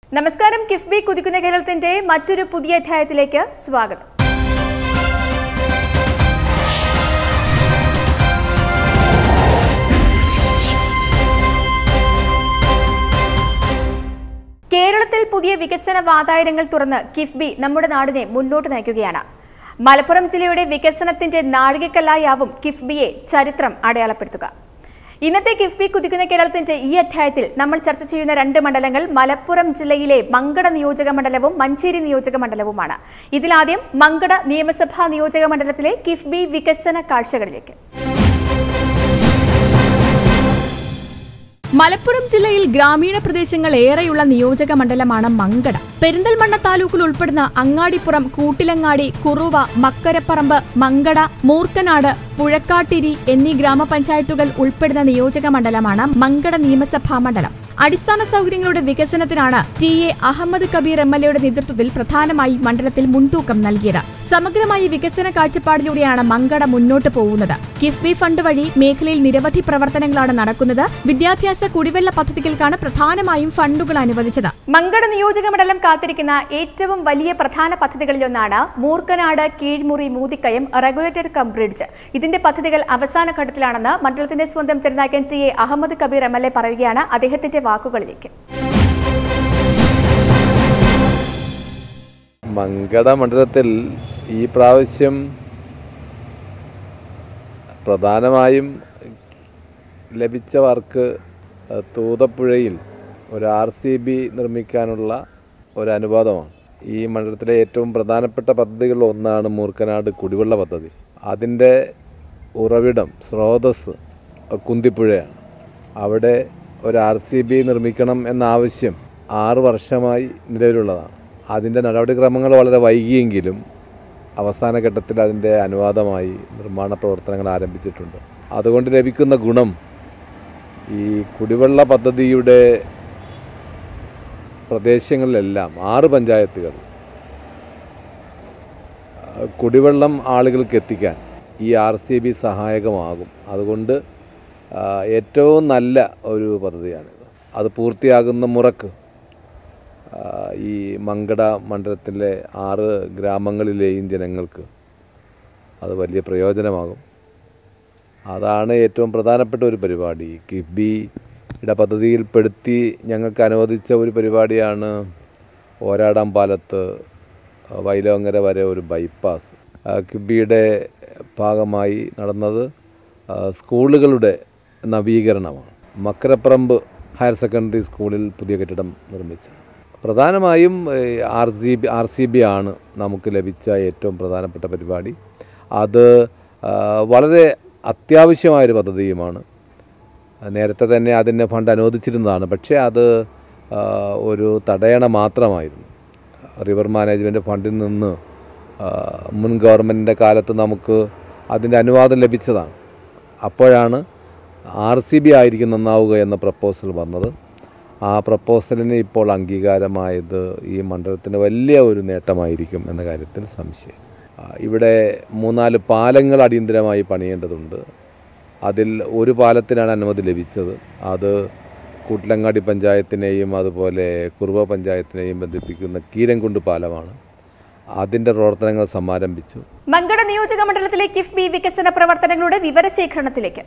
നമസ്കാരം കിഫ്ബി കുതിക്കുന്ന കേരളത്തിന്റെ മറ്റൊരു പുതിയ അധ്യായത്തിലേക്ക് സ്വാഗതം കേരളത്തിൽ പുതിയ വികസന വാതായനങ്ങൾ തുറന്ന് കിഫ്ബി നമ്മുടെ നാടിനെ മുന്നോട്ട് നയിക്കുകയാണ് മലപ്പുറം ജില്ലയുടെ വികസനത്തിന്റെ നാഴികക്കല്ലായാവും കിഫ്ബിയെ ചരിത്രം അടയാളപ്പെടുത്തുക ഇന്നത്തെ കിഫ്ബി കുതിക്കുന്ന കേരളത്തിന്റെ ഈ അധ്യായത്തിൽ നമ്മൾ ചർച്ച ചെയ്യുന്ന രണ്ട് മണ്ഡലങ്ങൾ മലപ്പുറം ജില്ലയിലെ മങ്കട നിയോജക മണ്ഡലവും മഞ്ചേരി നിയോജക മണ്ഡലവുമാണ് ഇതിലാദ്യം മങ്കട നിയമസഭാ നിയോജക മണ്ഡലത്തിലെ കിഫ്ബി വികസന കാഴ്ചകളിലേക്ക് മലപ്പുറം ജില്ലയിൽ ഗ്രാമീണ പ്രദേശങ്ങൾ ഏറെയുള്ള നിയോജക മണ്ഡലമാണ് മങ്കട പെരിന്തൽമണ്ണ താലൂക്കിൽ ഉൾപ്പെടുന്ന അങ്ങാടിപ്പുറം കൂട്ടിലങ്ങാടി കുറുവ മക്കരപ്പറമ്പ് മങ്കട മൂർക്കനാട് പുഴക്കാട്ടിരി എന്നീ ഗ്രാമപഞ്ചായത്തുകൾ ഉൾപ്പെടുന്ന നിയോജക മണ്ഡലമാണ് മങ്കട നിയമസഭാ മണ്ഡലം അടിസ്ഥാന സൗകര്യങ്ങളുടെ വികസനത്തിനാണ് T A Ahmed Kabir M L എയുടെ നേതൃത്വത്തിൽ പ്രധാനമായി മണ്ഡലത്തിൽ മുൻതൂക്കം നൽകിയത് സമഗ്രമായ വികസന കാഴ്ചപ്പാടിലൂടെയാണ് മങ്കട മുന്നോട്ട് പോകുന്നത് കിഫ്ബി ഫണ്ട് വഴി മേഖലയിൽ നിരവധി പ്രവർത്തനങ്ങളാണ് നടക്കുന്നത് വിദ്യാഭ്യാസ കുടിവെള്ള പദ്ധതികൾക്കാണ് പ്രധാനമായും ഫണ്ടുകൾ അനുവദിച്ചത് മങ്കട നിയോജക മണ്ഡലം കാത്തിരിക്കുന്ന ഏറ്റവും വലിയ പ്രധാന പദ്ധതികളിലൊന്നാണ് Moorkkanad Keezhmuri Moothikkayam regulator cum bridge ഇതിന്റെ പദ്ധതികൾ അവസാന ഘട്ടത്തിലാണെന്ന് മണ്ഡലത്തിന്റെ സ്വന്തം ചെറുനായകൻ T A Ahmed Kabir M L A പറയുകയാണ് അദ്ദേഹത്തിന്റെ വാക്കുകളിലേക്ക് മങ്കട മണ്ഡലത്തിൽ ഈ പ്രാവശ്യം പ്രധാനമായും ലഭിച്ച വർക്ക് അഹ്, തൂതപ്പുഴയിൽ ഒരു ആർ സി ബി നിർമ്മിക്കാനുള്ള ഒരു അനുവാദമാണ് ഈ മണ്ഡലത്തിലെ ഏറ്റവും പ്രധാനപ്പെട്ട പദ്ധതികളിൽ ഒന്നാണ് മൂർക്കനാട് കുടിവെള്ള പദ്ധതി അതിൻ്റെ ഉറവിടം സ്രോതസ് കുന്തിപ്പുഴയാണ് അവിടെ ഒരു ആർ സി ബി നിർമ്മിക്കണം എന്ന ആവശ്യം ആറ് വർഷമായി നിലവിലുള്ളതാണ് അതിൻ്റെ നടപടിക്രമങ്ങൾ വളരെ വൈകിയെങ്കിലും അവസാന ഘട്ടത്തിൽ അതിൻ്റെ അനുവാദമായി നിർമ്മാണ പ്രവർത്തനങ്ങൾ ആരംഭിച്ചിട്ടുണ്ട് അതുകൊണ്ട് ലഭിക്കുന്ന ഗുണം ഈ കുടിവെള്ള പദ്ധതിയുടെ പ്രദേശങ്ങളിലെല്ലാം ആറ് പഞ്ചായത്തുകൾ ആ, കുടിവെള്ളം ആളുകൾക്ക് എത്തിക്കാൻ ഈ ആർ സി ബി സഹായകമാകും അതുകൊണ്ട് ആ, ഏറ്റവും നല്ല ഒരു പദ്ധതിയാണിത് അത് പൂർത്തിയാകുന്ന മുറക്ക് ആ, ഈ മങ്കട മണ്ഡലത്തിലെ ആറ് ഗ്രാമങ്ങളിലെയും ജനങ്ങൾക്ക് അത് വലിയ പ്രയോജനമാകും അതാണ് ഏറ്റവും പ്രധാനപ്പെട്ട ഒരു പരിപാടി കിഫ്ബിയുടെ പദ്ധതിയിൽപ്പെടുത്തി ഞങ്ങൾക്ക് അനുവദിച്ച ഒരു പരിപാടിയാണ് ഓരാടാം പാലത്ത് വൈലോങ്ങര വരെ ഒരു ബൈപ്പാസ് ആ, കിഫ്ബിയുടെ ഭാഗമായി നടന്നത് ആ, സ്കൂളുകളുടെ നവീകരണമാണ് മക്കരപ്പറമ്പ് ഹയർ സെക്കൻഡറി സ്കൂളിൽ പുതിയ കെട്ടിടം നിർമ്മിച്ചു പ്രധാനമായും R C B R C B ആണ് നമുക്ക് ലഭിച്ച ഏറ്റവും പ്രധാനപ്പെട്ട പരിപാടി അത് ആ, വളരെ അത്യാവശ്യമായൊരു പദ്ധതിയുമാണ് നേരത്തെ തന്നെ അതിന് ഫണ്ട് അനുവദിച്ചിരുന്നതാണ് പക്ഷേ അത് ആ, ഒരു തടയണ മാത്രമായിരുന്നു റിവർ മാനേജ്മെൻറ്റ് ഫണ്ടിൽ നിന്ന് ആ, മുൻ ഗവൺമെൻറ്റിൻ്റെ കാലത്ത് നമുക്ക് അതിൻ്റെ അനുവാദം ലഭിച്ചതാണ് അപ്പോഴാണ് ആർ സി ബി ആയിരിക്കും നന്നാവുക എന്ന പ്രപ്പോസൽ വന്നത് ആ പ്രപ്പോസലിന് ഇപ്പോൾ അംഗീകാരമായത് ഈ മണ്ഡലത്തിന് വലിയ ഒരു നേട്ടമായിരിക്കും എന്ന കാര്യത്തിൽ സംശയം ആ, ഇവിടെ മൂന്നാല് പാലങ്ങൾ അടിയന്തരമായി പണിയേണ്ടതുണ്ട് അതിൽ ഒരു പാലത്തിനാണ് അനുമതി ലഭിച്ചത് അത് കൂട്ടിലങ്ങാടി പഞ്ചായത്തിനെയും അതുപോലെ കുറുവ പഞ്ചായത്തിനെയും ബന്ധിപ്പിക്കുന്ന കീരൻകുണ്ട് പാലമാണ് അതിൻ്റെ പ്രവർത്തനങ്ങൾ സമാരംഭിച്ചു മങ്കട നിയോജക മണ്ഡലത്തിലെ കിഫ്ബി വികസന പ്രവർത്തനങ്ങളുടെ വിവരശേഖരണത്തിലേക്ക്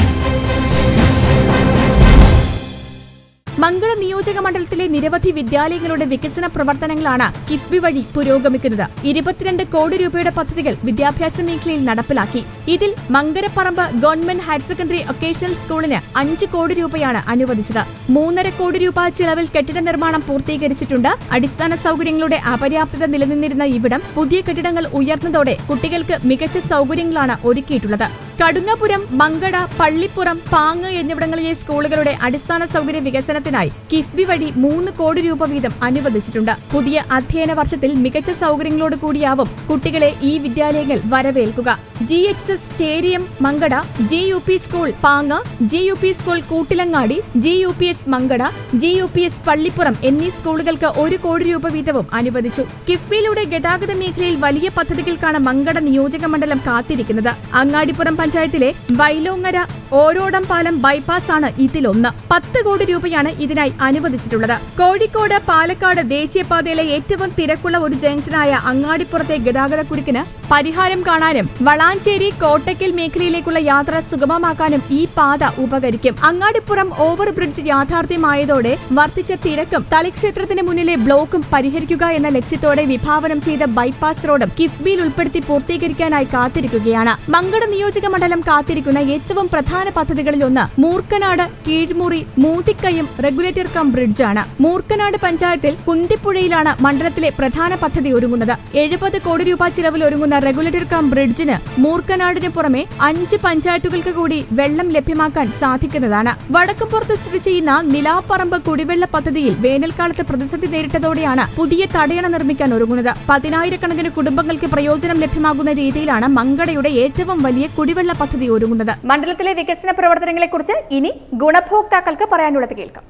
മംഗള നിയോജക മണ്ഡലത്തിലെ നിരവധി വിദ്യാലയങ്ങളുടെ വികസന പ്രവർത്തനങ്ങളാണ് കിഫ്ബി വഴി പുരോഗമിക്കുന്നത് ഇരുപത്തിരണ്ട് കോടി രൂപയുടെ പദ്ധതികൾ വിദ്യാഭ്യാസ മേഖലയിൽ നടപ്പിലാക്കി ഇതിൽ Makkaraparamba government higher secondary vocational സ്കൂളിന് അഞ്ച് കോടി രൂപയാണ് അനുവദിച്ചത് മൂന്നര കോടി രൂപ ചിലവിൽ കെട്ടിട നിർമ്മാണം പൂർത്തീകരിച്ചിട്ടുണ്ട് അടിസ്ഥാന സൗകര്യങ്ങളുടെ അപര്യാപ്തത നിലനിന്നിരുന്ന ഇവിടം പുതിയ കെട്ടിടങ്ങൾ ഉയർന്നതോടെ കുട്ടികൾക്ക് മികച്ച സൗകര്യങ്ങളാണ് ഒരുക്കിയിട്ടുള്ളത് കടുങ്ങപുരം മങ്കട പള്ളിപ്പുറം പാങ്ങ് എന്നിവിടങ്ങളിലെ സ്കൂളുകളുടെ അടിസ്ഥാന സൗകര്യ വികസനത്തിനായി കിഫ്ബി വഴി മൂന്ന് കോടി രൂപ വീതം അനുവദിച്ചിട്ടുണ്ട് പുതിയ അധ്യയന വർഷത്തിൽ മികച്ച സൗകര്യങ്ങളോട് കൂടിയാവും കുട്ടികളെ ഈ വിദ്യാലയങ്ങൾ വരവേൽക്കുക G H S Cheriyam Mankada G U P school Panga G U P school Koottilangadi G U P S Mankada G U P S Pallippuram എന്നീ സ്കൂളുകൾക്ക് ഒരു കോടി രൂപ വീതവും അനുവദിച്ചു കിഫ്ബിയിലൂടെ ഗതാഗത മേഖലയിൽ വലിയ പദ്ധതികൾക്കാണ് മങ്കട നിയോജക മണ്ഡലം കാത്തിരിക്കുന്നത് അങ്ങാടിപ്പുറം പഞ്ചായത്ത് പഞ്ചായത്തിലെ വൈലോങ്ങര ഓരോടം പാലം ബൈപ്പാസ് ആണ് ഇതിലൊന്ന് പത്ത് കോടി രൂപയാണ് ഇതിനായി അനുവദിച്ചിട്ടുള്ളത് കോഴിക്കോട് പാലക്കാട് ദേശീയപാതയിലെ ഏറ്റവും തിരക്കുള്ള ഒരു ജംഗ്ഷനായ അങ്ങാടിപ്പുറത്തെ ഗതാഗതക്കുരുക്കിന് പരിഹാരം കാണാനും വളാഞ്ചേരി കോട്ടയ്ക്കൽ മേഖലയിലേക്കുള്ള യാത്ര സുഗമമാക്കാനും ഈ പാത ഉപകരിക്കും അങ്ങാടിപ്പുറം ഓവർ ബ്രിഡ്ജ് യാഥാർത്ഥ്യമായതോടെ വർദ്ധിച്ച തിരക്കും തളിക്ഷേത്രത്തിന് മുന്നിലെ ബ്ലോക്കും പരിഹരിക്കുക എന്ന ലക്ഷ്യത്തോടെ വിഭാവനം ചെയ്ത ബൈപ്പാസ് റോഡും കിഫ്ബിയിൽ ഉൾപ്പെടുത്തി പൂർത്തീകരിക്കാനായി കാത്തിരിക്കുകയാണ് മങ്കട നിയോജക മണ്ഡലം കാത്തിരിക്കുന്ന ഏറ്റവും പ്രധാന പദ്ധതികളിലൊന്ന് മൂർക്കനാട് കീഴ്മുറി മൂതിക്കയം റെഗുലേറ്റർ കം ബ്രിഡ്ജാണ് മൂർക്കനാട് പഞ്ചായത്തിൽ കുന്തിപ്പുഴയിലാണ് മണ്ഡലത്തിലെ പ്രധാന പദ്ധതി ഒരുങ്ങുന്നത് എഴുപത് കോടി രൂപ ചിലവിൽ ഒരുങ്ങുന്ന റെഗുലേറ്റർ കം ബ്രിഡ്ജിന് മൂർക്കനാടിന് പുറമെ അഞ്ച് പഞ്ചായത്തുകൾക്ക് കൂടി വെള്ളം ലഭ്യമാക്കാൻ സാധിക്കുന്നതാണ് വടക്കുംപുറത്ത് സ്ഥിതി ചെയ്യുന്ന നിലാപ്പറമ്പ് കുടിവെള്ള പദ്ധതിയിൽ വേനൽക്കാലത്ത് പ്രതിസന്ധി നേരിട്ടതോടെയാണ് പുതിയ തടയണ നിർമ്മിക്കാൻ ഒരുങ്ങുന്നത് പതിനായിരക്കണക്കിന് കുടുംബങ്ങൾക്ക് പ്രയോജനം ലഭ്യമാകുന്ന രീതിയിലാണ് മങ്കടയുടെ ഏറ്റവും വലിയ കുടിവെള്ള പദ്ധതി ഒരുങ്ങുന്നത് മണ്ഡലത്തിലെ വികസന പ്രവർത്തനങ്ങളെക്കുറിച്ച് ഇനി ഗുണഭോക്താക്കൾക്ക് പറയാനുള്ളത് കേൾക്കാം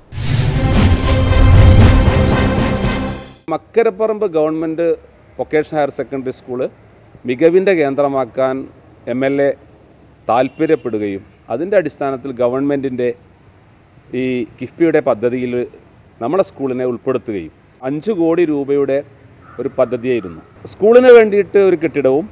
Makkaraparamba government vocational higher secondary school മികവിൻ്റെ കേന്ദ്രമാക്കാൻ എം എൽ എ താല്പര്യപ്പെടുകയും അതിൻ്റെ അടിസ്ഥാനത്തിൽ ഗവൺമെൻറ്റിൻ്റെ ഈ കിഫ്ബിയുടെ പദ്ധതിയിൽ നമ്മുടെ സ്കൂളിനെ ഉൾപ്പെടുത്തുകയും അഞ്ച് കോടി രൂപയുടെ ഒരു പദ്ധതിയായിരുന്നു സ്കൂളിന് വേണ്ടിയിട്ട് ഒരു കെട്ടിടവും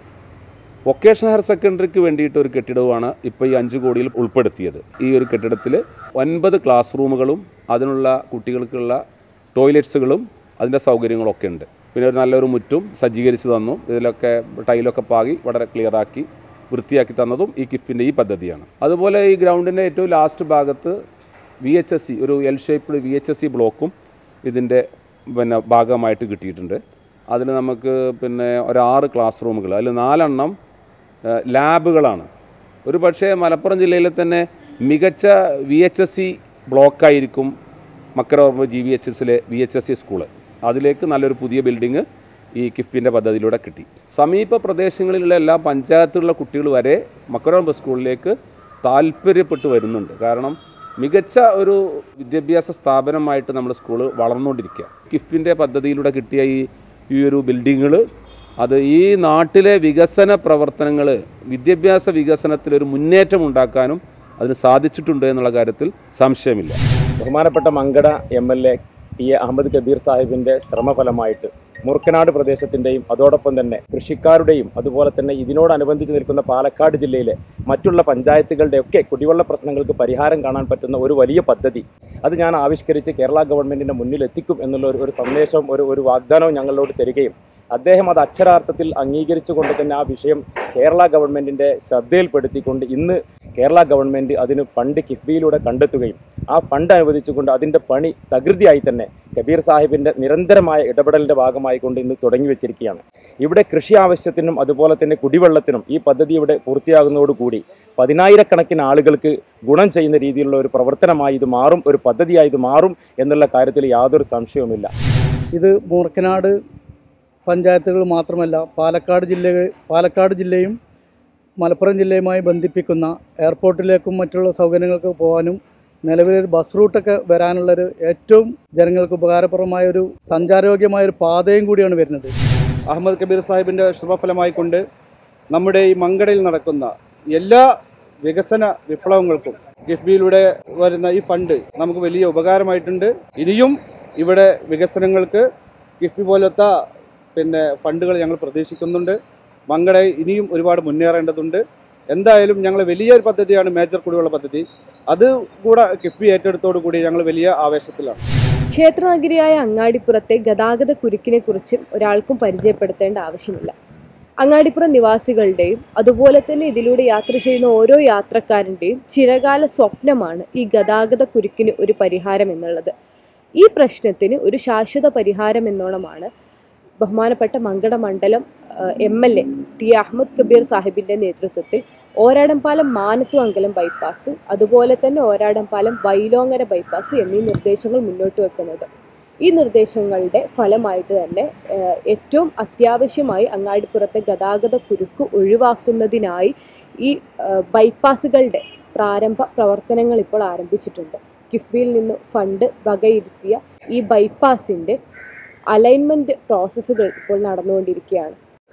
വൊക്കേഷണൽ ഹയർ സെക്കൻഡറിക്ക് വേണ്ടിയിട്ട് ഒരു കെട്ടിടവുമാണ് ഇപ്പോൾ ഈ അഞ്ച് കോടിയിൽ ഉൾപ്പെടുത്തിയത് ഈ ഒരു കെട്ടിടത്തിൽ ഒൻപത് ക്ലാസ് റൂമുകളും അതിനുള്ള കുട്ടികൾക്കുള്ള ടോയ്ലറ്റ്സുകളും അതിൻ്റെ സൗകര്യങ്ങളൊക്കെ ഉണ്ട് പിന്നെ ഒരു നല്ലൊരു മുറ്റും സജ്ജീകരിച്ച് തന്നു ഇതിലൊക്കെ ടൈലൊക്കെ പാകി വളരെ ക്ലിയറാക്കി വൃത്തിയാക്കി തന്നതും ഈ കിഫ്റ്റിൻ്റെ ഈ പദ്ധതിയാണ് അതുപോലെ ഈ ഗ്രൗണ്ടിൻ്റെ ഏറ്റവും ലാസ്റ്റ് ഭാഗത്ത് വി എച്ച് എസ് സി ഒരു L shaped V H S C ബ്ലോക്കും ഇതിൻ്റെ പിന്നെ ഭാഗമായിട്ട് കിട്ടിയിട്ടുണ്ട് അതിൽ നമുക്ക് പിന്നെ ഒരു ആറ് ക്ലാസ് റൂമുകൾ അതിൽ നാലെണ്ണം ഏഹ്, ലാബുകളാണ് ഒരു പക്ഷേ മലപ്പുറം ജില്ലയിലെ തന്നെ മികച്ച വി എച്ച് എസ് സി ബ്ലോക്കായിരിക്കും മക്കരോർമ്മ ജി വി എച്ച് എസിലെ V H S C school അതിലേക്ക് നല്ലൊരു പുതിയ ബിൽഡിങ് ഈ കിഫ്ബിൻ്റെ പദ്ധതിയിലൂടെ കിട്ടി സമീപ പ്രദേശങ്ങളിലുള്ള എല്ലാ പഞ്ചായത്തുകളിലെ കുട്ടികൾ വരെ മക്കരോർമ്മ സ്കൂളിലേക്ക് താല്പര്യപ്പെട്ട് വരുന്നുണ്ട് കാരണം മികച്ച ഒരു വിദ്യാഭ്യാസ സ്ഥാപനമായിട്ട് നമ്മുടെ സ്കൂള് വളർന്നുകൊണ്ടിരിക്കുക കിഫ്ബിൻ്റെ പദ്ധതിയിലൂടെ കിട്ടിയ ഈ ഈ ഒരു ബിൽഡിങ്ങുകൾ അത് ഈ നാട്ടിലെ വികസന പ്രവർത്തനങ്ങൾ വിദ്യാഭ്യാസ വികസനത്തിൽ ഒരു മുന്നേറ്റം ഉണ്ടാക്കാനും അതിന് സാധിച്ചിട്ടുണ്ട് എന്നുള്ള കാര്യത്തിൽ സംശയമില്ല ബഹുമാനപ്പെട്ട Mankada M L A T A Ahmed Kabir സാഹിബിന്റെ ശ്രമഫലമായിട്ട് മുറുക്കനാട് പ്രദേശത്തിന്റെയും അതോടൊപ്പം തന്നെ കൃഷിക്കാരുടെയും അതുപോലെ തന്നെ ഇതിനോടനുബന്ധിച്ച് നിൽക്കുന്ന പാലക്കാട് ജില്ലയിലെ മറ്റുള്ള പഞ്ചായത്തുകളുടെ ഒക്കെ കുടിവെള്ള പ്രശ്നങ്ങൾക്ക് പരിഹാരം കാണാൻ പറ്റുന്ന ഒരു വലിയ പദ്ധതി അത് ഞാൻ ആവിഷ്കരിച്ച് കേരള ഗവൺമെന്റിന്റെ മുന്നിൽ എത്തിക്കും എന്നുള്ള ഒരു- ഒരു സന്ദേശവും ഒരു ഒരു വാഗ്ദാനവും ഞങ്ങളോട് തരികയും അദ്ദേഹം അത് അക്ഷരാർത്ഥത്തിൽ അംഗീകരിച്ചുകൊണ്ട് തന്നെ ആ വിഷയം കേരള ഗവൺമെന്റിന്റെ ശ്രദ്ധയിൽപ്പെടുത്തിക്കൊണ്ട് ഇന്ന് കേരള ഗവൺമെന്റ് അതിന് ഫണ്ട് കിഫ്ബിയിലൂടെ കണ്ടെത്തുകയും ആ ഫണ്ട് അനുവദിച്ചുകൊണ്ട് അതിന്റെ പണി തകൃതിയായി തന്നെ കബീർ സാഹിബിന്റെ നിരന്തരമായ ഇടപെടലിന്റെ ഭാഗമായി കൊണ്ട് ഇന്ന് തുടങ്ങി വെച്ചിരിക്കുകയാണ് ഇവിടെ കൃഷി ആവശ്യത്തിനും അതുപോലെ തന്നെ കുടിവെള്ളത്തിനും ഈ പദ്ധതി ഇവിടെ പൂർത്തിയാകുന്നതോടുകൂടി പതിനായിരക്കണക്കിന് ആളുകൾക്ക് ഗുണം ചെയ്യുന്ന രീതിയിലുള്ള ഒരു പ്രവർത്തനമായി ഇത് മാറും ഒരു പദ്ധതിയായി ഇത് മാറും എന്നുള്ള കാര്യത്തിൽ യാതൊരു സംശയവുമില്ല ഇത് മൂർക്കനാട് പഞ്ചായത്തുകൾ മാത്രമല്ല പാലക്കാട് ജില്ല പാലക്കാട് ജില്ലയും മലപ്പുറം ജില്ലയുമായി ബന്ധിപ്പിക്കുന്ന എയർപോർട്ടിലേക്കും മറ്റുള്ള സൗകര്യങ്ങൾക്ക് പോകാനും നിലവിലൊരു ബസ് റൂട്ടൊക്കെ വരാനുള്ളൊരു ഏറ്റവും ജനങ്ങൾക്ക് ഉപകാരപ്രദമായ ഒരു സഞ്ചാരയോഗ്യമായ ഒരു പാതയും കൂടിയാണ് വരുന്നത് അഹമ്മദ് കബീർ സാഹിബിൻ്റെ ശ്രമഫലമായിക്കൊണ്ട് നമ്മുടെ ഈ മങ്കടയിൽ നടക്കുന്ന എല്ലാ വികസന വിപ്ലവങ്ങൾക്കും കിഫ്ബിയിലൂടെ വരുന്ന ഈ ഫണ്ട് നമുക്ക് വലിയ ഉപകാരമായിട്ടുണ്ട് ഇനിയും ഇവിടെ വികസനങ്ങൾക്ക് കിഫ്ബി പോലത്തെ പിന്നെ ഫണ്ടുകൾ ഞങ്ങൾ പ്രതീക്ഷിക്കുന്നുണ്ട് മങ്കട ഇനിയും ഒരുപാട് മുന്നേറേണ്ടതുണ്ട് എന്തായാലും ഞങ്ങൾ വലിയൊരു പദ്ധതിയാണ് മേജർ കുടിവെള്ള പദ്ധതി അത് കൂടെ കിഫ്ബി ഏറ്റെടുത്തോടു കൂടി ഞങ്ങൾ വലിയ ആവേശത്തിലാണ് ക്ഷേത്രനഗരിയായ അങ്ങാടിപ്പുറത്തെ ഗതാഗത കുരുക്കിനെ കുറിച്ചും ഒരാൾക്കും പരിചയപ്പെടുത്തേണ്ട ആവശ്യമില്ല അങ്ങാടിപ്പുറം നിവാസികളുടെയും അതുപോലെ തന്നെ ഇതിലൂടെ യാത്ര ചെയ്യുന്ന ഓരോ യാത്രക്കാരൻ്റെയും ചിരകാല സ്വപ്നമാണ് ഈ ഗതാഗത കുരുക്കിന് ഒരു പരിഹാരം എന്നുള്ളത് ഈ പ്രശ്നത്തിന് ഒരു ശാശ്വത പരിഹാരം എന്നോണമാണ് ബഹുമാനപ്പെട്ട മങ്കട മണ്ഡലം M L A T Ahmed Kabir സാഹിബിന്റെ നേതൃത്വത്തിൽ ഓരാടംപാലം മാനത്തു അങ്കലം ബൈപ്പാസ് അതുപോലെ തന്നെ ഓരാടംപാലം വൈലോങ്ങര ബൈപ്പാസ് എന്നീ നിർദ്ദേശങ്ങൾ മുന്നോട്ട് വെക്കുന്നത് ഈ നിർദ്ദേശങ്ങളുടെ ഫലമായിട്ട് തന്നെ ഏഹ്, ഏറ്റവും അത്യാവശ്യമായി അങ്ങാടിപ്പുറത്തെ ഗതാഗത കുരുക്ക് ഒഴിവാക്കുന്നതിനായി ഈ ഏഹ്, ബൈപ്പാസുകളുടെ പ്രാരംഭ പ്രവർത്തനങ്ങൾ ഇപ്പോൾ ആരംഭിച്ചിട്ടുണ്ട് കിഫ്ബിയിൽ നിന്ന് ഫണ്ട് വകയിരുത്തിയ ഈ ബൈപ്പാസിൻ്റെ അലൈൻമെൻറ്റ് പ്രോസസ്സുകൾ ഇപ്പോൾ നടന്നുകൊണ്ടിരിക്കുകയാണ്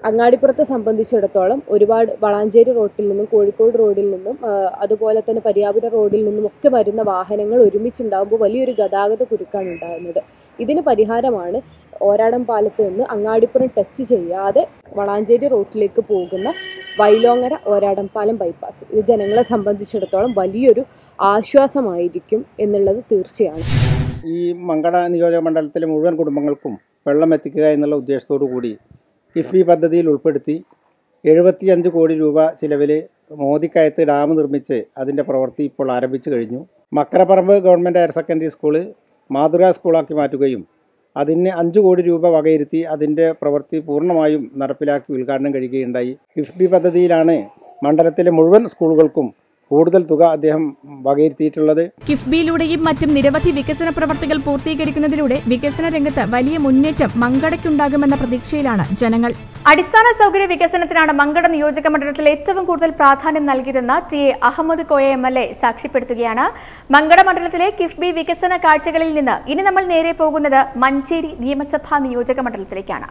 അങ്ങാടിപ്പുറത്തെ സംബന്ധിച്ചിടത്തോളം ഒരുപാട് വളാഞ്ചേരി റോഡിൽ നിന്നും കോഴിക്കോട് റോഡിൽ നിന്നും ആ, അതുപോലെ തന്നെ പരിയാപുരം റോഡിൽ നിന്നും ഒക്കെ വരുന്ന വാഹനങ്ങൾ ഒരുമിച്ചുണ്ടാകുമ്പോൾ വലിയൊരു ഗതാഗത കുരുക്കാണ് ഉണ്ടാകുന്നത് ഇതിന് പരിഹാരമാണ് ഓരാടം പാലത്ത് നിന്ന് അങ്ങാടിപ്പുറം ടച്ച് ചെയ്യാതെ വളാഞ്ചേരി റോഡിലേക്ക് പോകുന്ന വൈലോങ്ങര ഓരാടം പാലം ബൈപ്പാസ് ഇത് ജനങ്ങളെ സംബന്ധിച്ചിടത്തോളം വലിയൊരു ആശ്വാസമായിരിക്കും എന്നുള്ളത് തീർച്ചയാണ് ഈ മങ്കട നിയോജക മണ്ഡലത്തിലെ മുഴുവൻ കുടുംബങ്ങൾക്കും വെള്ളം എത്തിക്കുക എന്നുള്ള ഉദ്ദേശത്തോടു കൂടി കിഫ്ബി പദ്ധതിയിൽ ഉൾപ്പെടുത്തി എഴുപത്തിയഞ്ച് കോടി രൂപ ചിലവിൽ മോദിക്കയത്ത് ഡാം നിർമ്മിച്ച് അതിൻ്റെ പ്രവൃത്തി ഇപ്പോൾ ആരംഭിച്ചു കഴിഞ്ഞു Makkaraparamba government higher secondary school മാതൃകാ സ്കൂളാക്കി മാറ്റുകയും അതിന് അഞ്ച് കോടി രൂപ വകയിരുത്തി അതിൻ്റെ പ്രവൃത്തി പൂർണ്ണമായും നടപ്പിലാക്കി ഉദ്ഘാടനം കഴിയുകയുണ്ടായി കിഫ്ബി പദ്ധതിയിലാണ് മണ്ഡലത്തിലെ മുഴുവൻ സ്കൂളുകൾക്കും കൂടുതൽ തുക അദ്ദേഹം വകയിരുത്തിയിട്ടുള്ളത് കിഫ്ബിയിലൂടെയും മറ്റും നിരവധി വികസന പ്രവർത്തികൾ പൂർത്തീകരിക്കുന്നതിലൂടെ വികസന രംഗത്ത് വലിയ മുന്നേറ്റം മങ്കടയ്ക്കുണ്ടാകുമെന്ന പ്രതീക്ഷയിലാണ് ജനങ്ങൾ അടിസ്ഥാന സൗകര്യ വികസനത്തിനാണ് മങ്കട നിയോജക മണ്ഡലത്തിൽ ഏറ്റവും കൂടുതൽ പ്രാധാന്യം നൽകിയതെന്ന് T A Ahmed Koya M L A സാക്ഷ്യപ്പെടുത്തുകയാണ് മങ്കട മണ്ഡലത്തിലെ കിഫ്ബി വികസന കാഴ്ചകളിൽ നിന്ന് ഇനി നമ്മൾ നേരെ പോകുന്നത് മഞ്ചേരി നിയമസഭാ നിയോജക മണ്ഡലത്തിലേക്കാണ്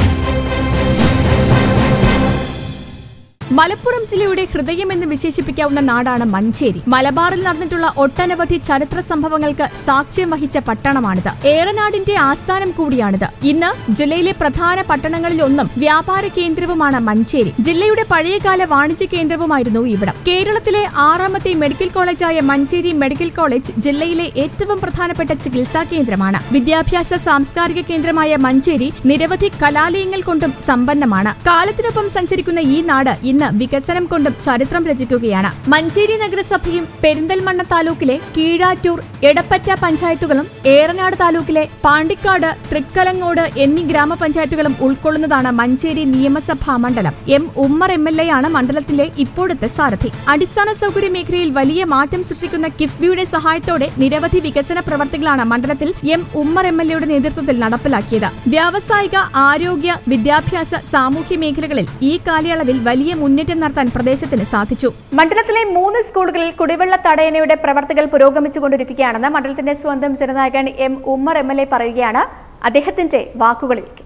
മലപ്പുറം ജില്ലയുടെ ഹൃദയമെന്ന് വിശേഷിപ്പിക്കാവുന്ന നാടാണ് മഞ്ചേരി മലബാറിൽ നടന്നിട്ടുള്ള ഒട്ടനവധി ചരിത്ര സംഭവങ്ങൾക്ക് സാക്ഷ്യം വഹിച്ച പട്ടണമാണിത് ഏറനാടിന്റെ ആസ്ഥാനം കൂടിയാണിത് ഇന്ന് ജില്ലയിലെ പ്രധാന പട്ടണങ്ങളിലൊന്നും വ്യാപാര കേന്ദ്രവുമാണ് മഞ്ചേരി ജില്ലയുടെ പഴയകാല വാണിജ്യ കേന്ദ്രവുമായിരുന്നു ഇവിടം കേരളത്തിലെ ആറാമത്തെ മെഡിക്കൽ കോളേജായ മഞ്ചേരി മെഡിക്കൽ കോളേജ് ജില്ലയിലെ ഏറ്റവും പ്രധാനപ്പെട്ട ചികിത്സാ കേന്ദ്രമാണ് വിദ്യാഭ്യാസ സാംസ്കാരിക കേന്ദ്രമായ മഞ്ചേരി നിരവധി കലാലയങ്ങൾ കൊണ്ടും സമ്പന്നമാണ് കാലത്തിനൊപ്പം സഞ്ചരിക്കുന്ന ഈ നാട് ഇന്ന് വികസനം കൊണ്ടും ചരിത്രം രചിക്കുകയാണ് മഞ്ചേരി നഗരസഭയും പെരിന്തൽമണ്ണ താലൂക്കിലെ കീഴാറ്റൂർ എടപ്പറ്റ പഞ്ചായത്തുകളും ഏറനാട് താലൂക്കിലെ പാണ്ടിക്കാട് തൃക്കലങ്ങോട് എന്നീ ഗ്രാമപഞ്ചായത്തുകളും ഉൾക്കൊള്ളുന്നതാണ് മഞ്ചേരി നിയമസഭാ മണ്ഡലം M Ummer M L A ആണ് മണ്ഡലത്തിലെ ഇപ്പോഴത്തെ സാരഥി അടിസ്ഥാന സൗകര്യ മേഖലയിൽ വലിയ മാറ്റം സൃഷ്ടിക്കുന്ന കിഫ്ബിയുടെ സഹായത്തോടെ നിരവധി വികസന പ്രവർത്തികളാണ് മണ്ഡലത്തിൽ എം ഉമ്മർ എം എൽ എയുടെ നേതൃത്വത്തിൽ നടപ്പിലാക്കിയത് വ്യാവസായിക ആരോഗ്യ വിദ്യാഭ്യാസ സാമൂഹ്യ മേഖലകളിൽ ഈ കാലയളവിൽ വലിയ മുന്നേറ്റം നടത്താൻ പ്രദേശത്തിന് സാധിച്ചു മണ്ഡലത്തിലെ മൂന്ന് സ്കൂളുകളിൽ കുടിവെള്ള തടയണയുടെ പ്രവർത്തികൾ പുരോഗമിച്ചുകൊണ്ടിരിക്കുകയാണെന്ന് മണ്ഡലത്തിന്റെ സ്വന്തം ജനനായകൻ M Ummer M L A പറയുകയാണ് അദ്ദേഹത്തിന്റെ വാക്കുകളിലേക്ക്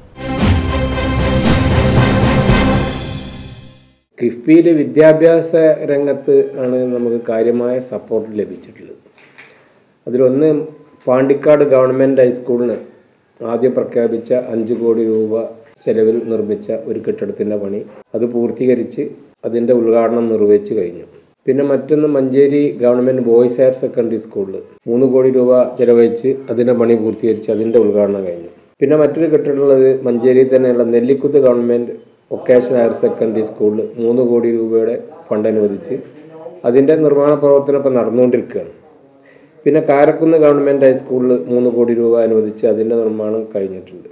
കിഫ്ബിയിലെ വിദ്യാഭ്യാസ രംഗത്ത് ആണ് നമുക്ക് കാര്യമായ സപ്പോർട്ട് ലഭിച്ചിട്ടുള്ളത് അതിലൊന്ന് പാണ്ടിക്കാട് ഗവൺമെൻറ് ഹൈസ്കൂളിന് ആദ്യം പ്രഖ്യാപിച്ച അഞ്ച് കോടി രൂപ ചെലവിൽ നിർമ്മിച്ച ഒരു കെട്ടിടത്തിൻ്റെ പണി അത് പൂർത്തീകരിച്ച് അതിൻ്റെ ഉദ്ഘാടനം നിർവഹിച്ചു കഴിഞ്ഞു പിന്നെ മറ്റൊന്ന് Manjeri government boys higher secondary സ്കൂളിൽ മൂന്ന് കോടി രൂപ ചെലവഴിച്ച് അതിൻ്റെ പണി പൂർത്തീകരിച്ച് അതിൻ്റെ ഉദ്ഘാടനം കഴിഞ്ഞു പിന്നെ മറ്റൊരു കെട്ടിടമുള്ളത് മഞ്ചേരി തന്നെയുള്ള Nellikkuth government vocational higher secondary സ്കൂളിൽ മൂന്ന് കോടി രൂപയുടെ ഫണ്ട് അനുവദിച്ച് അതിൻ്റെ നിർമ്മാണ പ്രവർത്തനം ഇപ്പം നടന്നുകൊണ്ടിരിക്കുകയാണ് പിന്നെ കാരക്കുന്ന് ഗവൺമെൻറ് ഹൈസ്കൂളിൽ മൂന്ന് കോടി രൂപ അനുവദിച്ച് അതിൻ്റെ നിർമ്മാണം കഴിഞ്ഞിട്ടുണ്ട്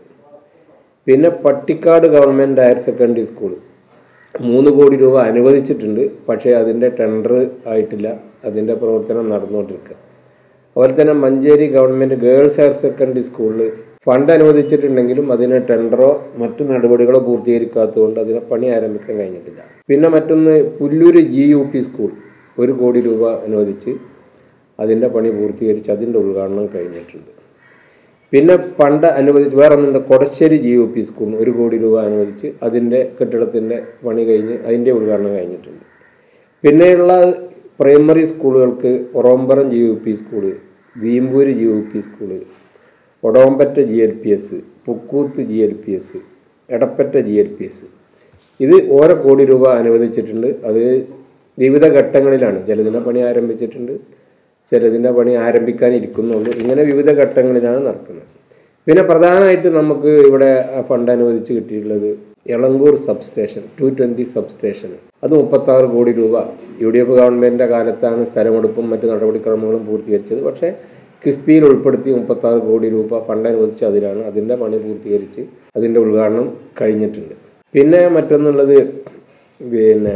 പിന്നെ Pattikkad government higher secondary school മൂന്ന് കോടി രൂപ അനുവദിച്ചിട്ടുണ്ട് പക്ഷേ അതിൻ്റെ ടെൻഡർ ആയിട്ടില്ല അതിൻ്റെ പ്രവർത്തനം നടന്നുകൊണ്ടിരിക്കുക അതുപോലെ തന്നെ Manjeri government girls higher secondary സ്കൂളിൽ ഫണ്ട് അനുവദിച്ചിട്ടുണ്ടെങ്കിലും അതിന് ടെൻഡറോ മറ്റു നടപടികളോ പൂർത്തീകരിക്കാത്തതുകൊണ്ട് അതിന് പണി ആരംഭിക്കാൻ കഴിഞ്ഞിട്ടില്ല പിന്നെ മറ്റൊന്ന് Pullur G U P school ഒരു കോടി രൂപ അനുവദിച്ച് അതിൻ്റെ പണി പൂർത്തീകരിച്ച് അതിൻ്റെ ഉദ്ഘാടനം കഴിഞ്ഞിട്ടുണ്ട് പിന്നെ പണ്ട് അനുവദിച്ച് വേറെ ഒന്നുണ്ട് കൊടശ്ശേരി ജി യു പി സ്കൂളിന് ഒരു കോടി രൂപ അനുവദിച്ച് അതിൻ്റെ കെട്ടിടത്തിൻ്റെ പണി കഴിഞ്ഞ് അതിൻ്റെ ഉദ്ഘാടനം കഴിഞ്ഞിട്ടുണ്ട് പിന്നെയുള്ള പ്രൈമറി സ്കൂളുകൾക്ക് Orombaram G U P school Veempur G U P school Odompatta G L P S Pukkoothu G L P S Edappatta G L P S ഇത് ഓരോ കോടി രൂപ അനുവദിച്ചിട്ടുണ്ട് അത് വിവിധ ഘട്ടങ്ങളിലാണ് ചിലതിൻ്റെ പണി ആരംഭിച്ചിട്ടുണ്ട് ചിലതിൻ്റെ പണി ആരംഭിക്കാനിരിക്കുന്നുള്ളൂ ഇങ്ങനെ വിവിധ ഘട്ടങ്ങളിലാണ് നടക്കുന്നത് പിന്നെ പ്രധാനമായിട്ട് നമുക്ക് ഇവിടെ ഫണ്ട് അനുവദിച്ച് കിട്ടിയിട്ടുള്ളത് Elankur substation two twenty substation അത് മുപ്പത്താറ് കോടി രൂപ യു ഡി എഫ് ഗവൺമെൻറ്റിൻ്റെ കാലത്താണ് സ്ഥലമെടുപ്പും മറ്റു നടപടിക്രമങ്ങളും പൂർത്തീകരിച്ചത് പക്ഷേ കിഫ്ബിയിൽ ഉൾപ്പെടുത്തി മുപ്പത്താറ് കോടി രൂപ ഫണ്ട് അനുവദിച്ച് അതിലാണ് അതിൻ്റെ പണി പൂർത്തീകരിച്ച് അതിൻ്റെ ഉദ്ഘാടനം കഴിഞ്ഞിട്ടുണ്ട് പിന്നെ മറ്റൊന്നുള്ളത് പിന്നെ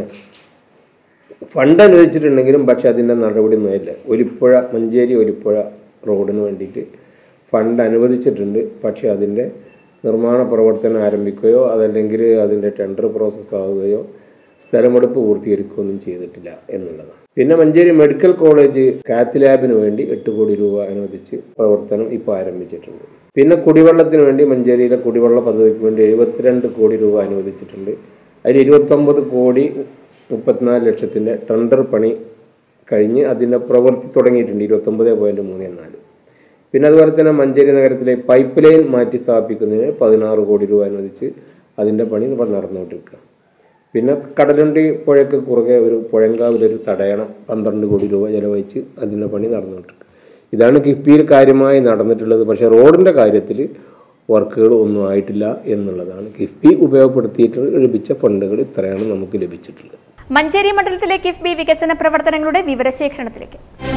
ഫണ്ട് അനുവദിച്ചിട്ടുണ്ടെങ്കിലും പക്ഷെ അതിൻ്റെ നടപടി ഒന്നുമില്ല ഒലിപ്പുഴ മഞ്ചേരി ഒലിപ്പുഴ റോഡിന് വേണ്ടിയിട്ട് ഫണ്ട് അനുവദിച്ചിട്ടുണ്ട് പക്ഷേ അതിൻ്റെ നിർമ്മാണ പ്രവർത്തനം ആരംഭിക്കുകയോ അതല്ലെങ്കിൽ അതിൻ്റെ ടെൻഡർ പ്രോസസ്സ് ആവുകയോ സ്ഥലമെടുപ്പ് പൂർത്തീകരിക്കുകയൊന്നും ചെയ്തിട്ടില്ല എന്നുള്ളതാണ് പിന്നെ മഞ്ചേരി മെഡിക്കൽ കോളേജ് കാത്ത് ലാബിന് വേണ്ടി എട്ട് കോടി രൂപ അനുവദിച്ച് പ്രവർത്തനം ഇപ്പോൾ ആരംഭിച്ചിട്ടുണ്ട് പിന്നെ കുടിവെള്ളത്തിന് വേണ്ടി മഞ്ചേരിയിലെ കുടിവെള്ള പദ്ധതിക്ക് വേണ്ടി എഴുപത്തിരണ്ട് കോടി രൂപ അനുവദിച്ചിട്ടുണ്ട് അതിൽ ഇരുപത്തൊമ്പത് കോടി മുപ്പത്തിനാല് ലക്ഷത്തിൻ്റെ ടെൻഡർ പണി കഴിഞ്ഞ് അതിൻ്റെ പ്രവൃത്തി തുടങ്ങിയിട്ടുണ്ട് ഇരുപത്തൊമ്പത് പോയിൻറ്റ് മൂന്ന് നാല് പിന്നെ അതുപോലെ തന്നെ മഞ്ചേരി നഗരത്തിലെ പൈപ്പ് ലൈൻ മാറ്റി സ്ഥാപിക്കുന്നതിന് പതിനാറ് കോടി രൂപ അനുവദിച്ച് അതിൻ്റെ പണി ഇപ്പോൾ നടന്നുകൊണ്ടിരിക്കുക പിന്നെ കടലുണ്ടി പുഴയ്ക്ക് കുറുകെ ഒരു പുഴങ്കാവിലൊരു തടയണം പന്ത്രണ്ട് കോടി രൂപ ചെലവഴിച്ച് അതിൻ്റെ പണി നടന്നുകൊണ്ടിരിക്കുക ഇതാണ് കിഫ്ബിയിൽ കാര്യമായി നടന്നിട്ടുള്ളത് പക്ഷേ റോഡിൻ്റെ കാര്യത്തിൽ വർക്കുകൾ ഒന്നും ആയിട്ടില്ല എന്നുള്ളതാണ് കിഫ്ബി ഉപയോഗപ്പെടുത്തിയിട്ട് ലഭിച്ച ഫണ്ടുകൾ ഇത്രയാണ് നമുക്ക് ലഭിച്ചിട്ടുള്ളത് മഞ്ചേരി മണ്ഡലത്തിലെ കിഫ്ബി വികസന പ്രവർത്തനങ്ങളുടെ വിവരശേഖരണത്തിലേക്ക്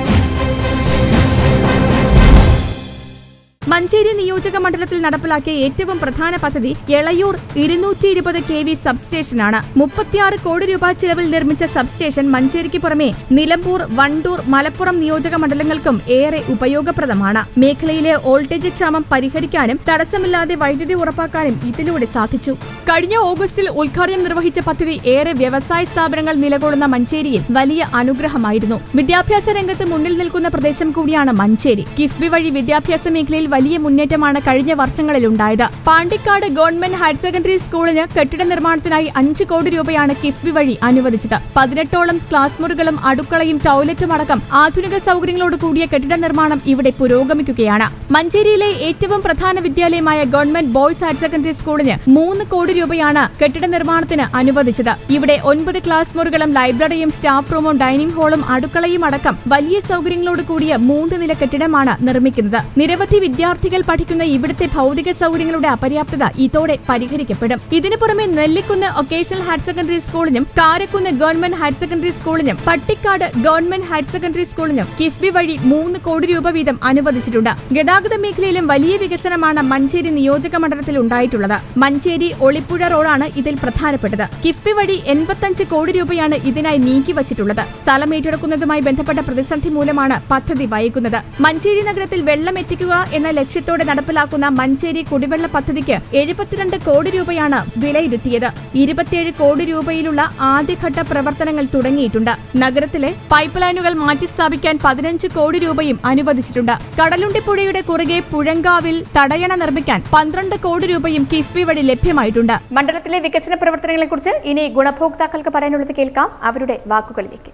മഞ്ചേരി നിയോജക മണ്ഡലത്തിൽ നടപ്പിലാക്കിയ ഏറ്റവും പ്രധാന പദ്ധതി എളയൂർ ഇരുന്നൂറ്റി ഇരുപത് കെ വി സബ്സ്റ്റേഷനാണ് മുപ്പത്തിയാറ് കോടി രൂപ ചിലവിൽ നിർമ്മിച്ച സബ്സ്റ്റേഷൻ മഞ്ചേരിക്ക് പുറമെ നിലമ്പൂർ വണ്ടൂർ മലപ്പുറം നിയോജക മണ്ഡലങ്ങൾക്കും ഏറെ ഉപയോഗപ്രദമാണ് മേഖലയിലെ വോൾട്ടേജ് ക്ഷാമം പരിഹരിക്കാനും തടസ്സമില്ലാതെ വൈദ്യുതി ഉറപ്പാക്കാനും ഇതിലൂടെ സാധിച്ചു കഴിഞ്ഞ ഓഗസ്റ്റിൽ ഉദ്ഘാടനം നിർവഹിച്ച പദ്ധതി ഏറെ വ്യവസായ സ്ഥാപനങ്ങൾ നിലകൊള്ളുന്ന മഞ്ചേരിയിൽ വലിയ അനുഗ്രഹമായിരുന്നു വിദ്യാഭ്യാസ രംഗത്ത് മുന്നിൽ നിൽക്കുന്ന പ്രദേശം കൂടിയാണ് മഞ്ചേരി കിഫ്ബി വഴി വിദ്യാഭ്യാസ മേഖലയിൽ വലിയ മുന്നേറ്റമാണ് കഴിഞ്ഞ വർഷങ്ങളിൽ ഉണ്ടായത് പാണ്ടിക്കാട് ഗവൺമെന്റ് ഹയർ സെക്കൻഡറി സ്കൂളിന് കെട്ടിട നിർമ്മാണത്തിനായി അഞ്ച് കോടി രൂപയാണ് കിഫ്ബി വഴി അനുവദിച്ചത് പതിനെട്ടോളം ക്ലാസ് മുറികളും അടുക്കളയും ടോയ്ലറ്റും അടക്കം ആധുനിക സൗകര്യങ്ങളോട് കൂടിയ കെട്ടിട നിർമ്മാണം ഇവിടെ പുരോഗമിക്കുകയാണ് മഞ്ചേരിയിലെ ഏറ്റവും പ്രധാന വിദ്യാലയമായ ഗവൺമെന്റ് ബോയ്സ് ഹയർ സെക്കൻഡറി സ്കൂളിന് മൂന്ന് കോടി രൂപയാണ് കെട്ടിട നിർമ്മാണത്തിന് അനുവദിച്ചത് ഇവിടെ ഒൻപത് ക്ലാസ് മുറികളും ലൈബ്രറിയും സ്റ്റാഫ് റൂമും ഡൈനിംഗ് ഹാളും അടുക്കളയും അടക്കം വലിയ സൗകര്യങ്ങളോട് കൂടിയ മൂന്ന് നില കെട്ടിടമാണ് നിർമ്മിക്കുന്നത് നിരവധി വിദ്യാർത്ഥികൾ പഠിക്കുന്ന ഇവിടുത്തെ ഭൗതിക സൗകര്യങ്ങളുടെ അപര്യാപ്തത ഇതോടെ പരിഹരിക്കപ്പെടും ഇതിനു പുറമെ നെല്ലിക്കുന്ന് വൊക്കേഷണൽ ഹയർ സെക്കൻഡറി സ്കൂളിനും കാരക്കുന്ന് ഗവൺമെന്റ് ഹയർ സെക്കൻഡറി സ്കൂളിനും പട്ടിക്കാട് ഗവൺമെന്റ് ഹയർ സെക്കൻഡറി സ്കൂളിനും കിഫ്ബി വഴി മൂന്ന് കോടി രൂപ വീതം അനുവദിച്ചിട്ടുണ്ട് ഗതാഗത മേഖലയിലും വലിയ വികസനമാണ് മഞ്ചേരി നിയോജക മണ്ഡലത്തിൽ ഉണ്ടായിട്ടുള്ളത് മഞ്ചേരി ഒളിപ്പുഴ റോഡാണ് ഇതിൽ പ്രധാനപ്പെട്ടത് കിഫ്ബി വഴി എൺപത്തഞ്ച് കോടി രൂപയാണ് ഇതിനായി നീക്കിവച്ചിട്ടുള്ളത് സ്ഥലം ഏറ്റെടുക്കുന്നതുമായി ബന്ധപ്പെട്ട പ്രതിസന്ധി മൂലമാണ് പദ്ധതി വൈകുന്നത് മഞ്ചേരി നഗരത്തിൽ വെള്ളം എത്തിക്കുക എന്ന ലക്ഷ്യത്തോടെ നടപ്പിലാക്കുന്ന മഞ്ചേരി കുടിവെള്ള പദ്ധതിക്ക് എഴുപത്തിരണ്ട് കോടി രൂപയാണ് വിലയിരുത്തിയത് ഇരുപത്തിയേഴ് കോടി രൂപയിലുള്ള ആദ്യഘട്ട പ്രവർത്തനങ്ങൾ തുടങ്ങിയിട്ടുണ്ട് നഗരത്തിലെ പൈപ്പ് ലൈനുകൾ മാറ്റിസ്ഥാപിക്കാൻ പതിനഞ്ച് കോടി രൂപയും അനുവദിച്ചിട്ടുണ്ട് കടലുണ്ടിപ്പുഴയുടെ കുറുകെ പുഴങ്കാവിൽ തടയണ നിർമ്മിക്കാൻ പന്ത്രണ്ട് കോടി രൂപയും കിഫ്ബി വഴി ലഭ്യമായിട്ടുണ്ട് മണ്ഡലത്തിലെ വികസന പ്രവർത്തനങ്ങളെക്കുറിച്ച് ഇനി ഗുണഭോക്താക്കൾക്ക് പറയാനുള്ളത് കേൾക്കാം അവരുടെ വാക്കുകളിലേക്ക്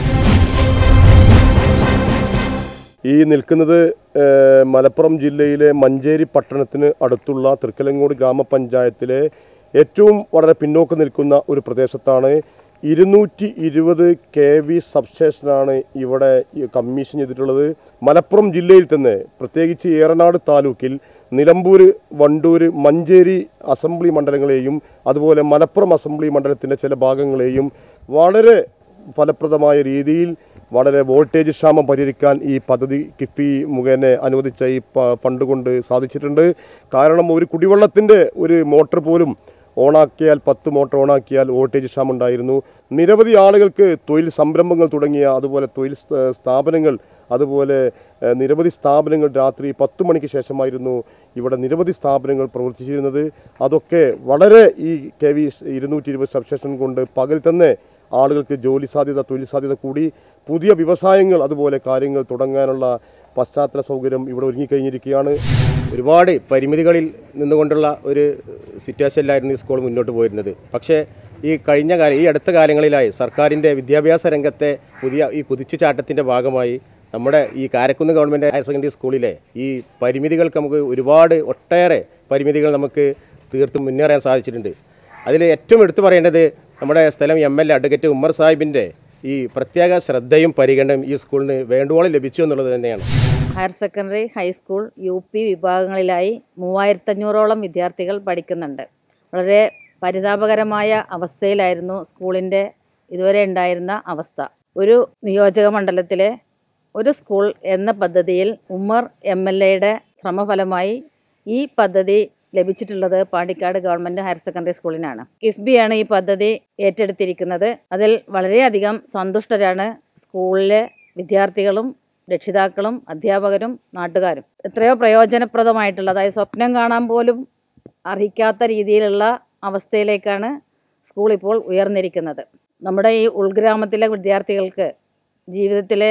ഈ നിൽക്കുന്നത് ഏഹ്, മലപ്പുറം ജില്ലയിലെ മഞ്ചേരി പട്ടണത്തിന് അടുത്തുള്ള തൃക്കലങ്ങോട് ഗ്രാമപഞ്ചായത്തിലെ ഏറ്റവും വളരെ പിന്നോക്കം നിൽക്കുന്ന ഒരു പ്രദേശത്താണ് ഇരുന്നൂറ്റി ഇരുപത് കെ വി സബ്സ്റ്റേഷനാണ് ഇവിടെ ഈ കമ്മീഷൻ ചെയ്തിട്ടുള്ളത് മലപ്പുറം ജില്ലയിൽ തന്നെ പ്രത്യേകിച്ച് ഏറനാട് താലൂക്കിൽ നിലമ്പൂർ വണ്ടൂർ മഞ്ചേരി അസംബ്ലി മണ്ഡലങ്ങളെയും അതുപോലെ മലപ്പുറം അസംബ്ലി മണ്ഡലത്തിൻ്റെ ചില ഭാഗങ്ങളെയും വളരെ ഫലപ്രദമായ രീതിയിൽ വളരെ വോൾട്ടേജ് ക്ഷാമം പരിഹരിക്കാൻ ഈ പദ്ധതി കിഫി മുഖേന അനുവദിച്ച ഈ പ- ഫണ്ട് കൊണ്ട് സാധിച്ചിട്ടുണ്ട് കാരണം ഒരു കുടിവെള്ളത്തിൻ്റെ ഒരു മോട്ടർ പോലും ഓണാക്കിയാൽ പത്ത് മോട്ടർ ഓണാക്കിയാൽ വോൾട്ടേജ് ക്ഷാമം ഉണ്ടായിരുന്നു നിരവധി ആളുകൾക്ക് തൊഴിൽ സംരംഭങ്ങൾ തുടങ്ങിയ അതുപോലെ തൊഴിൽ സ്ഥ- സ്ഥാപനങ്ങൾ അതുപോലെ ഏഹ്, നിരവധി സ്ഥാപനങ്ങൾ രാത്രി പത്ത് മണിക്ക് ശേഷമായിരുന്നു ഇവിടെ നിരവധി സ്ഥാപനങ്ങൾ പ്രവർത്തിച്ചിരുന്നത് അതൊക്കെ വളരെ ഈ കെ വി ഇരുന്നൂറ്റി ഇരുപത് സബ്സ്റ്റേഷൻ കൊണ്ട് പകൽ തന്നെ ആളുകൾക്ക് ജോലി സാധ്യത തൊഴിൽ സാധ്യത കൂടി പുതിയ വ്യവസായങ്ങൾ അതുപോലെ കാര്യങ്ങൾ തുടങ്ങാനുള്ള പശ്ചാത്തല സൗകര്യം ഇവിടെ ഒരുങ്ങിക്കഴിഞ്ഞിരിക്കുകയാണ് ഒരുപാട് പരിമിതികളിൽ നിന്നുകൊണ്ടുള്ള ഒരു സിറ്റുവേഷനിലായിരുന്നു ഈ സ്കൂൾ മുന്നോട്ട് പോയിരുന്നത് പക്ഷേ ഈ കഴിഞ്ഞ കാല ഈ അടുത്ത കാലങ്ങളിലായി സർക്കാരിൻ്റെ വിദ്യാഭ്യാസ രംഗത്തെ പുതിയ ഈ കുതിച്ചുചാട്ടത്തിൻ്റെ ഭാഗമായി നമ്മുടെ ഈ കാരക്കുന്ന് ഗവൺമെൻറ് ഹയർ സെക്കൻഡറി സ്കൂളിലെ ഈ പരിമിതികൾക്ക് നമുക്ക് ഒരുപാട് ഒട്ടേറെ പരിമിതികൾ നമുക്ക് തീർത്തും മുന്നേറാൻ സാധിച്ചിട്ടുണ്ട് അതിൽ ഏറ്റവും എടുത്തു പറയേണ്ടത് നമ്മുടെ സ്ഥലം M L A advocate Ummer സാഹിബിൻ്റെ ഈ പ്രത്യേക ശ്രദ്ധയും പരിഗണനയും ഈ സ്കൂളിന് വേണ്ടുവോളം ലഭിച്ചു എന്നുള്ളത് തന്നെയാണ് higher secondary high school U P വിഭാഗങ്ങളിലായി മൂവായിരത്തഞ്ഞൂറോളം വിദ്യാർത്ഥികൾ പഠിക്കുന്നുണ്ട് വളരെ പരിതാപകരമായ അവസ്ഥയിലായിരുന്നു സ്കൂളിൻ്റെ ഇതുവരെ ഉണ്ടായിരുന്ന അവസ്ഥ ഒരു നിയോജക മണ്ഡലത്തിലെ ഒരു സ്കൂൾ എന്ന പദ്ധതിയിൽ ഉമ്മർ എം എൽ എയുടെ ശ്രമഫലമായി ഈ പദ്ധതി ലഭിച്ചിട്ടുള്ളത് പാണ്ടിക്കാട് ഗവൺമെൻറ് ഹയർ സെക്കൻഡറി സ്കൂളിനാണ് കിഫ്ബിയാണ് ഈ പദ്ധതി ഏറ്റെടുത്തിരിക്കുന്നത് അതിൽ വളരെയധികം സന്തുഷ്ടരാണ് സ്കൂളിലെ വിദ്യാർത്ഥികളും രക്ഷിതാക്കളും അധ്യാപകരും നാട്ടുകാരും എത്രയോ പ്രയോജനപ്രദമായിട്ടുള്ള അതായത് സ്വപ്നം കാണാൻ പോലും അർഹിക്കാത്ത രീതിയിലുള്ള അവസ്ഥയിലേക്കാണ് സ്കൂൾ ഇപ്പോൾ ഉയർന്നിരിക്കുന്നത് നമ്മുടെ ഈ ഉൾഗ്രാമത്തിലെ വിദ്യാർത്ഥികൾക്ക് ജീവിതത്തിലെ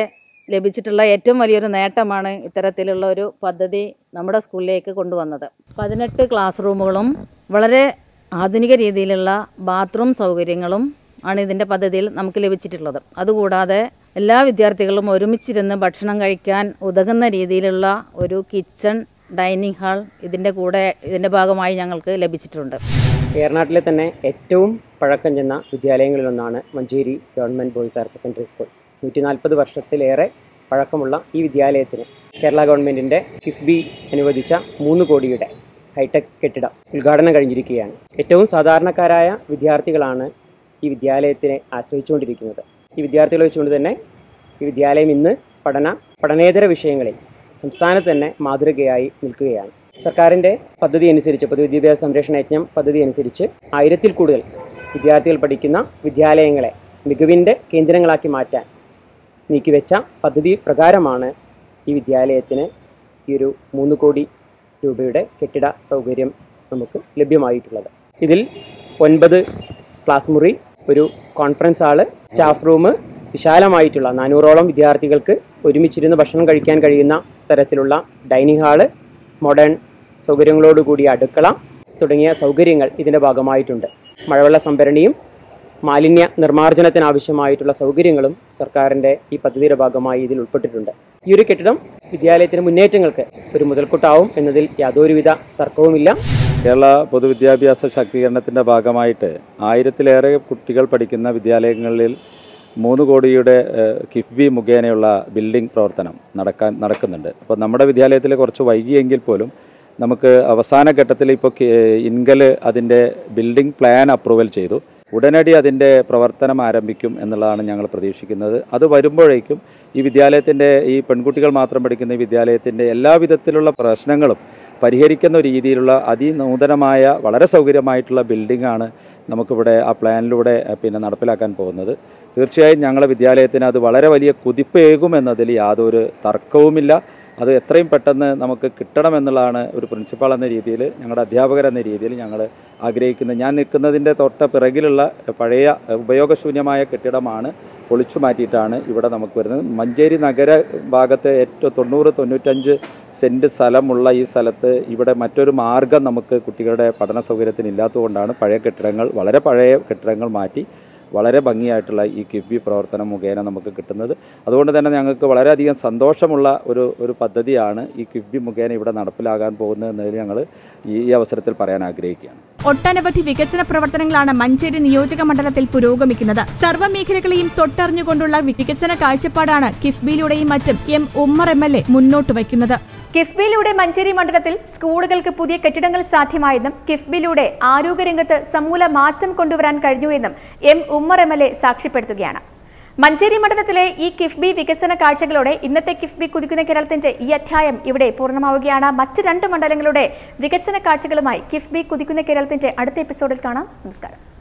ലഭിച്ചിട്ടുള്ള ഏറ്റവും വലിയൊരു നേട്ടമാണ് ഇത്തരത്തിലുള്ള ഒരു പദ്ധതി നമ്മുടെ സ്കൂളിലേക്ക് കൊണ്ടുവന്നത് പതിനെട്ട് ക്ലാസ് റൂമുകളും വളരെ ആധുനിക രീതിയിലുള്ള ബാത്റൂം സൗകര്യങ്ങളും ആണ് ഇതിൻ്റെ പദ്ധതിയിൽ നമുക്ക് ലഭിച്ചിട്ടുള്ളത് അതുകൂടാതെ എല്ലാ വിദ്യാർത്ഥികളും ഒരുമിച്ചിരുന്ന് ഭക്ഷണം കഴിക്കാൻ ഉതകുന്ന രീതിയിലുള്ള ഒരു കിച്ചൺ ഡൈനിങ് ഹാൾ ഇതിൻ്റെ കൂടെ ഇതിൻ്റെ ഭാഗമായി ഞങ്ങൾക്ക് ലഭിച്ചിട്ടുണ്ട് ഏറനാട്ടിലെ തന്നെ ഏറ്റവും പഴക്കം ചെന്ന വിദ്യാലയങ്ങളിലൊന്നാണ് Manjeri government boys higher secondary school നൂറ്റി നാൽപ്പത് വർഷത്തിലേറെ പഴക്കമുള്ള ഈ വിദ്യാലയത്തിന് കേരള ഗവൺമെൻറ്റിൻ്റെ കിഫ്ബി അനുവദിച്ച മൂന്ന് കോടിയുടെ ഹൈടെക് കെട്ടിടം ഉദ്ഘാടനം കഴിഞ്ഞിരിക്കുകയാണ് ഏറ്റവും സാധാരണക്കാരായ വിദ്യാർത്ഥികളാണ് ഈ വിദ്യാലയത്തിനെ ആശ്രയിച്ചുകൊണ്ടിരിക്കുന്നത് ഈ വിദ്യാർത്ഥികളെ വെച്ചുകൊണ്ട് തന്നെ ഈ വിദ്യാലയം ഇന്ന് പഠന പഠനേതര വിഷയങ്ങളിൽ സംസ്ഥാനത്ത് തന്നെ മാതൃകയായി നിൽക്കുകയാണ് സർക്കാരിൻ്റെ പദ്ധതി അനുസരിച്ച് പൊതുവിദ്യാഭ്യാസ സംരക്ഷണ യജ്ഞം പദ്ധതി അനുസരിച്ച് ആയിരത്തിൽ കൂടുതൽ വിദ്യാർത്ഥികൾ പഠിക്കുന്ന വിദ്യാലയങ്ങളെ മികവിൻ്റെ കേന്ദ്രങ്ങളാക്കി മാറ്റാൻ നീക്കിവെച്ച പദ്ധതി പ്രകാരമാണ് ഈ വിദ്യാലയത്തിന് ഈ ഒരു മൂന്ന് കോടി രൂപയുടെ കെട്ടിട സൗകര്യം നമുക്ക് ലഭ്യമായിട്ടുള്ളത് ഇതിൽ ഒൻപത് ക്ലാസ് മുറി ഒരു കോൺഫറൻസ് ഹാള് സ്റ്റാഫ് റൂം വിശാലമായിട്ടുള്ള നാനൂറോളം വിദ്യാർത്ഥികൾക്ക് ഒരുമിച്ചിരുന്ന് ഭക്ഷണം കഴിക്കാൻ കഴിയുന്ന തരത്തിലുള്ള ഡൈനിങ് ഹാള് മോഡേൺ സൗകര്യങ്ങളോടുകൂടിയ അടുക്കള തുടങ്ങിയ സൗകര്യങ്ങൾ ഇതിൻ്റെ ഭാഗമായിട്ടുണ്ട് മഴവെള്ള സംഭരണിയും മാലിന്യ നിർമ്മാർജ്ജനത്തിനാവശ്യമായിട്ടുള്ള സൗകര്യങ്ങളും സർക്കാരിൻ്റെ ഈ പദ്ധതിയുടെ ഭാഗമായി ഇതിൽ ഉൾപ്പെട്ടിട്ടുണ്ട് ഈ ഒരു കെട്ടിടം വിദ്യാലയത്തിന് മുന്നേറ്റങ്ങൾക്ക് ഒരു മുതൽക്കൂട്ടാവും എന്നതിൽ യാതൊരുവിധ തർക്കവുമില്ല കേരള പൊതുവിദ്യാഭ്യാസ ശാക്തീകരണത്തിൻ്റെ ഭാഗമായിട്ട് ആയിരത്തിലേറെ കുട്ടികൾ പഠിക്കുന്ന വിദ്യാലയങ്ങളിൽ മൂന്ന് കോടിയുടെ ഏഹ്, കിഫ്ബി മുഖേനയുള്ള ബിൽഡിംഗ് പ്രവർത്തനം നടക്കാൻ നടക്കുന്നുണ്ട് അപ്പോൾ നമ്മുടെ വിദ്യാലയത്തിൽ കുറച്ച് വൈകിയെങ്കിൽ പോലും നമുക്ക് അവസാന ഘട്ടത്തിൽ ഇപ്പോൾ ഇൻകൽ അതിൻ്റെ ബിൽഡിംഗ് പ്ലാൻ അപ്രൂവൽ ചെയ്തു ഉടനടി അതിൻ്റെ പ്രവർത്തനം ആരംഭിക്കും എന്നുള്ളതാണ് ഞങ്ങൾ പ്രതീക്ഷിക്കുന്നത് അത് വരുമ്പോഴേക്കും ഈ വിദ്യാലയത്തിൻ്റെ ഈ പെൺകുട്ടികൾ മാത്രം പഠിക്കുന്ന ഈ വിദ്യാലയത്തിൻ്റെ എല്ലാ വിധത്തിലുള്ള പ്രശ്നങ്ങളും പരിഹരിക്കുന്ന രീതിയിലുള്ള അതിനൂതനമായ വളരെ സൗകര്യമായിട്ടുള്ള ബിൽഡിംഗാണ് നമുക്കിവിടെ ആ പ്ലാനിലൂടെ അഹ്, പിന്നെ നടപ്പിലാക്കാൻ പോകുന്നത് തീർച്ചയായും ഞങ്ങളുടെ വിദ്യാലയത്തിന് അത് വളരെ വലിയ കുതിപ്പേകുമെന്നതിൽ യാതൊരു തർക്കവുമില്ല അത് എത്രയും പെട്ടെന്ന് നമുക്ക് കിട്ടണമെന്നുള്ളതാണ് ഒരു പ്രിൻസിപ്പാൾ എന്ന രീതിയിൽ ഞങ്ങളുടെ അധ്യാപകർ എന്ന രീതിയിൽ ഞങ്ങൾ ആഗ്രഹിക്കുന്നത് ഞാൻ നിൽക്കുന്നതിൻ്റെ തൊട്ട പിറകിലുള്ള പഴയ ഉപയോഗശൂന്യമായ കെട്ടിടമാണ് പൊളിച്ചു മാറ്റിയിട്ടാണ് ഇവിടെ നമുക്ക് വരുന്നത് മഞ്ചേരി നഗര ഭാഗത്തെ ഏറ്റവും തൊണ്ണൂറ് തൊണ്ണൂറ്റഞ്ച് സെൻറ്റ് സ്ഥലമുള്ള ഈ സ്ഥലത്ത് ഇവിടെ മറ്റൊരു മാർഗം നമുക്ക് കുട്ടികളുടെ പഠന സൗകര്യത്തിന് ഇല്ലാത്തതുകൊണ്ടാണ് പഴയ കെട്ടിടങ്ങൾ വളരെ പഴയ കെട്ടിടങ്ങൾ മാറ്റി വളരെ ഭംഗിയായിട്ടുള്ള ഈ കിഫ്ബി പ്രവർത്തനം മുഖേന നമുക്ക് കിട്ടുന്നത് അതുകൊണ്ട് തന്നെ ഞങ്ങൾക്ക് വളരെയധികം സന്തോഷമുള്ള ഒരു ഒരു പദ്ധതിയാണ് ഈ കിഫ്ബി മുഖേന ഇവിടെ നടപ്പിലാകാൻ പോകുന്നത് എന്നതിൽ ഞങ്ങൾ ഈ ഈ അവസരത്തിൽ പറയാൻ ആഗ്രഹിക്കുകയാണ് ഒട്ടനവധി വികസന പ്രവർത്തനങ്ങളാണ് മഞ്ചേരി നിയോജക മണ്ഡലത്തിൽ പുരോഗമിക്കുന്നത് സർവ്വമേഖലകളെയും തൊട്ടറിഞ്ഞുകൊണ്ടുള്ള വികസന കാഴ്ചപ്പാടാണ് കിഫ്ബിയിലൂടെയും മറ്റും M Ummer M L A മുന്നോട്ട് വയ്ക്കുന്നത് കിഫ്ബിയിലൂടെ മഞ്ചേരി മണ്ഡലത്തിൽ സ്കൂളുകൾക്ക് പുതിയ കെട്ടിടങ്ങൾ സാധ്യമായെന്നും കിഫ്ബിയിലൂടെ ആരോഗ്യരംഗത്ത് സമൂല മാറ്റം കൊണ്ടുവരാൻ കഴിഞ്ഞുവെന്നും M Ummer M L A സാക്ഷ്യപ്പെടുത്തുകയാണ് മഞ്ചേരി മണ്ഡലത്തിലെ ഈ കിഫ്ബി വികസന കാഴ്ചകളോടെ ഇന്നത്തെ കിഫ്ബി കുതിക്കുന്ന കേരളത്തിന്റെ ഈ അധ്യായം ഇവിടെ പൂർണ്ണമാവുകയാണ് മറ്റ് രണ്ട് മണ്ഡലങ്ങളുടെ വികസന കാഴ്ചകളുമായി കിഫ്ബി കുതിക്കുന്ന കേരളത്തിന്റെ അടുത്ത എപ്പിസോഡിൽ കാണാം നമസ്കാരം